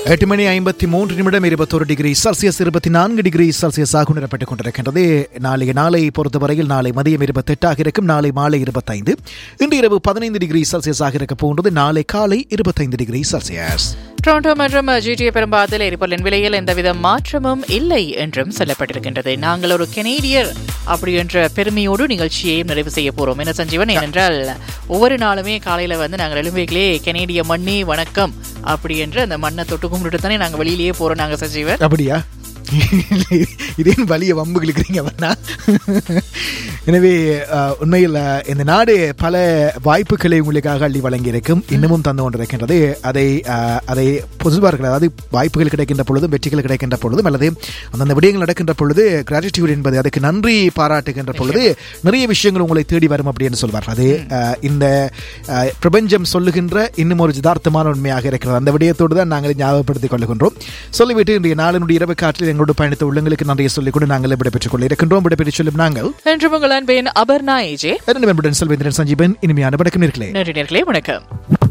எட்டு மணி ஐம்பத்தி மூன்று நிமிடம் இருபத்தொரு டிகிரி செல்சியஸ் இருபத்தி நான்கு டிகிரி செல்சியஸாக உணரப்பட்டுக் கொண்டிருக்கின்றது நாளைய நாளை பொறுத்தவரையில் நாளை மதியம் இருபத்தெட்டாக இருக்கும் நாளை மாலை இருபத்தைந்து இன்று இரவு பதினைந்து டிகிரி செல்சியஸாக இருக்க போன்றது நாளை காலை இருபத்தைந்து டிகிரி செல்சியஸ் டொரண்டோ மற்றும் ஜிடிஏ பெரும்பாத்தில் எரிபொருளின் விலையில் எந்தவித மாற்றமும் இல்லை என்றும் சொல்லப்பட்டிருக்கின்றது நாங்கள் ஒரு கெனேடியர் அப்படி என்ற பெருமையோடு நிகழ்ச்சியை நிறைவு செய்ய போறோம் என்ன சஞ்சீவன் ஏனென்றால் ஒவ்வொரு நாளுமே காலையில வந்து நாங்கள் எழும்பைகளே கெனேடிய மண்ணே வணக்கம் அப்படி என்று அந்த மண்ணை தொட்டு கும்பிட்டு தானே நாங்கள் வெளியிலேயே போறோம் நாங்க சஞ்சீவன் அப்படியா இதே வலிய வம்பு கிழக்கிறீங்க அவனா எனவே அஹ், உண்மையில் அஹ், இந்த நாடு பல வாய்ப்புகளை உங்களுக்காக அள்ளி வழங்கியிருக்கும் இன்னமும் தந்து கொண்டிருக்கின்றது அதை அஹ், அதை பொதுவார்கள் அதாவது வாய்ப்புகள் கிடைக்கின்ற பொழுதும் வெற்றிகள் கிடைக்கின்ற பொழுதும் அல்லது அந்தந்த விடயங்கள் நடக்கின்ற பொழுது கிராட்டிடியூட் என்பது அதுக்கு நன்றி பாராட்டுகின்ற பொழுது நிறைய விஷயங்கள் உங்களை தேடி வரும் அப்படின்னு சொல்வார் அது அஹ், இந்த அஹ், பிரபஞ்சம் சொல்லுகின்ற இன்னும் ஒரு யதார்த்தமான உண்மையாக இருக்கிறது அந்த விடயத்தோடு தான் நாங்கள் ஞாபகப்படுத்திக் கொள்கின்றோம் சொல்லிவிட்டு இன்றைய நாளினுடைய இரவு காற்றில் எங்களோடு பயணித்த உள்ளங்களுக்கு நன்றியை சொல்லிக்கொண்டு நாங்கள் விடைபெற்றுக் கொள்ள இருக்கின்றோம் விடைபெற்று சொல்லும் நாங்கள் என்று உங்கள் அன்பேன் அபர்ணா ஏஜே செல்வேந்திரன் சஞ்சீவன் இனிமையான வணக்கம் நேர்களே நன்றி நேர்களே வணக்கம்